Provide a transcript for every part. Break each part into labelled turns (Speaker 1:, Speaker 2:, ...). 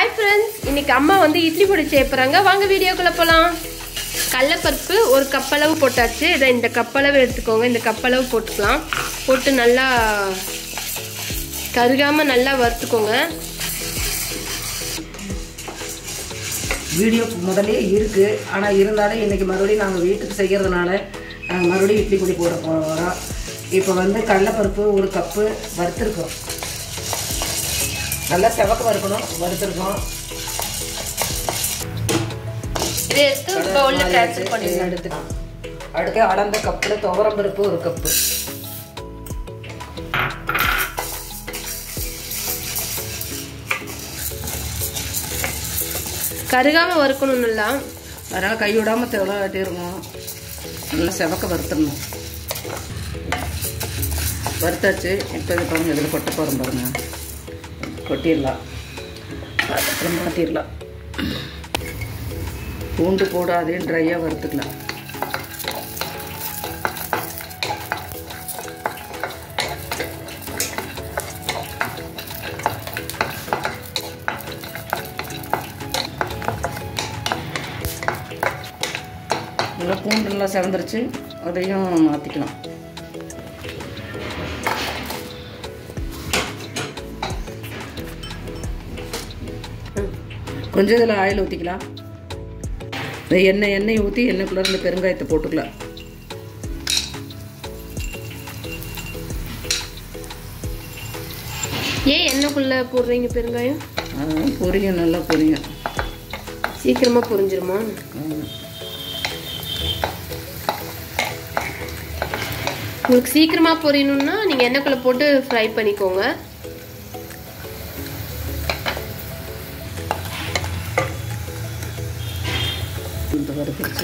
Speaker 1: Hi friends இன்னைக்கு அம்மா வந்து இட்லி பொடி செய்ய போகிறாங்க வாங்க வீடியோக்குள்ளே போகலாம் கடலப்பருப்பு ஒரு கப்பளவு போட்டாச்சு இதை இந்த கப்பளவு எடுத்துக்கோங்க இந்த கப்பளவு போட்டுக்கலாம் போட்டு நல்லா கருகாமல் நல்லா வறுத்துக்கோங்க
Speaker 2: வீடியோ முதல்ல இருக்கு ஆனால் இருந்தாலும் இன்னைக்கு மறுபடியும் நாங்கள் வீட்டுக்கு செய்கிறதுனால நாங்கள் மறுபடியும் இட்லி பொடி போட போகிறோம் இப்போ வந்து கடலைப்பருப்பு ஒரு கப்பு வறுத்துருக்கோம் நல்லா செவக்க வறுக்கணும் வறுத்துருக்கோம்
Speaker 1: இதை எடுத்து பவுலில் ட்ரான்ஸ்ஃபர் பண்ணிடலாம்
Speaker 2: எடுத்துக்கலாம் அடுத்து அடர்ந்த கப்பில் துவரம் பருப்பு ஒரு கப்பு
Speaker 1: கருகாமல் வறுக்கணும் நல்லா
Speaker 2: அதனால் கை விடாமல் தேவையாட்டி இருக்கும் நல்லா செவக்க வறுத்துடணும் வறுத்தாச்சு இப்போ இது பாருங்க இதில் கொட்ட போகிறோம் பாருங்க கொட்டிடலாம் அப்புறம் மாற்றிடலாம் பூண்டு போடாதே ட்ரையாக வறுத்துக்கலாம் நல்லா பூண்டு நல்லா செவந்துருச்சு அதையும் மாற்றிக்கலாம் கொஞ்சம் இதில் ஆயில் ஊற்றிக்கலாம் இந்த எண்ணெய் எண்ணெய் ஊற்றி எண்ணெய்க்குள்ளே இந்த பெருங்காயத்தை போட்டுக்கலாம்
Speaker 1: ஏன் எண்ணெய்க்குள்ளே போடுறீங்க பெருங்காயம்
Speaker 2: அதனால பொரியும் நல்லா பொரியும்
Speaker 1: சீக்கிரமாக புரிஞ்சிருமா
Speaker 2: ஆமா.
Speaker 1: உங்களுக்கு சீக்கிரமாக பொரியணும்னா நீங்கள் எண்ணெய்க்குள்ளே போட்டு ஃப்ரை பண்ணிக்கோங்க
Speaker 2: இந்த வறுத்துருச்சு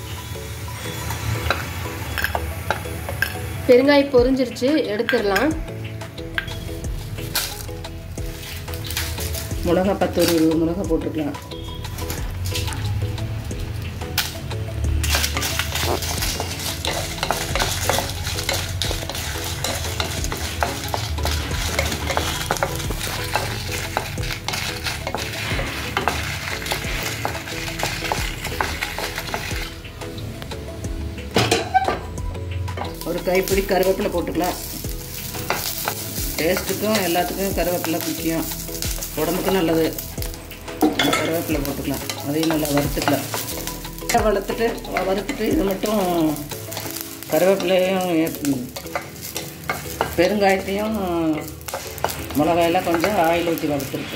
Speaker 1: பெருங்காயம் பொரிஞ்சிருச்சு எடுத்துடலாம்
Speaker 2: மிளகா பத்து ஒரு இருபது மிளகா போட்டுக்கலாம் ஒரு கைப்பிடி கருவேப்பிலை போட்டுக்கலாம் டேஸ்ட்டுக்கும் எல்லாத்துக்கும் கருவேப்பிலை முக்கியம் உடம்புக்கும் நல்லது அந்த கருவேப்பிலை போட்டுக்கலாம் அதையும் நல்லா வறுத்துக்கலாம் வளர்த்துட்டு வறுத்துட்டு இது மட்டும் கருவேப்பிலையும் ஏ- பெருங்காயத்தையும் மிளகாயெல்லாம் கொஞ்சம் ஆயில் ஊற்றி வறுத்துருக்கு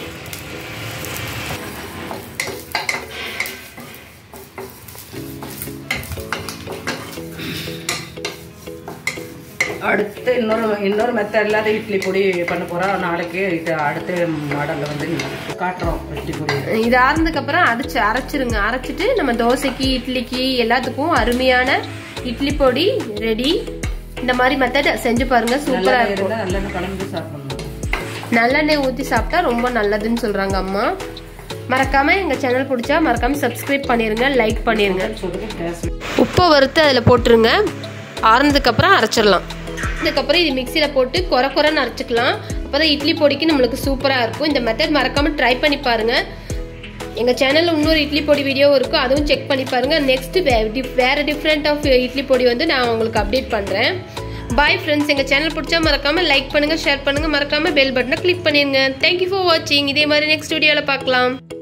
Speaker 2: அடுத்து இன்னொரு இன்னொரு மெத்தடில் அது இட்லி பொடி பண்ண போகிறோம் நாளைக்கு இது அடுத்த மாடலில் வந்து காட்டுறோம் இட்லி பொடி
Speaker 1: இது ஆறுனதுக்கப்புறம் அரைச்சு அரைச்சிருங்க அரைச்சிட்டு நம்ம தோசைக்கு இட்லிக்கு எல்லாத்துக்கும் அருமையான இட்லி பொடி ரெடி இந்த மாதிரி மெத்தட் செஞ்சு பாருங்க சூப்பரா
Speaker 2: நல்லா
Speaker 1: இருக்கும்
Speaker 2: இருந்தால் நல்லெண்ணெய் கலந்து சாப்பிடணும்
Speaker 1: நல்லெண்ணெய் ஊற்றி சாப்பிட்டா ரொம்ப நல்லதுன்னு சொல்றாங்க அம்மா மறக்காம எங்க சேனல் பிடிச்சா மறக்காம சப்ஸ்கிரைப் பண்ணிருங்க லைக் பண்ணிருங்க
Speaker 2: சொல்லுங்க டேஸ்ட்
Speaker 1: உப்பை வறுத்து அதில் போட்டுருங்க ஆறுனதுக்கப்புறம் அரைச்சிடலாம் இதுக்கப்புறம் இது மிக்சியில் போட்டு குறை குறைன்னு அரைச்சிக்கலாம் அப்போ தான் இட்லி பொடிக்கு நம்மளுக்கு சூப்பராக இருக்கும் இந்த மெத்தட் மறக்காமல் ட்ரை பண்ணி பாருங்கள் எங்கள் சேனலில் இன்னொரு இட்லி பொடி வீடியோ இருக்கும் அதுவும் செக் பண்ணி பாருங்கள் நெக்ஸ்ட்டு வே வேறு டிஃப்ரெண்ட் ஆஃப் இட்லி பொடி வந்து நான் உங்களுக்கு அப்டேட் பண்ணுறேன் பாய் ஃப்ரெண்ட்ஸ் எங்கள் சேனல் பிடிச்சா மறக்காமல் லைக் பண்ணுங்கள் ஷேர் பண்ணுங்கள் மறக்காமல் பெல் பட்டனை கிளிக் பண்ணிடுங்க தேங்க்யூ ஃபார் வாட்சிங் இதே மாதிரி நெக்ஸ்ட் வீடியோவில் பார்க்கலாம்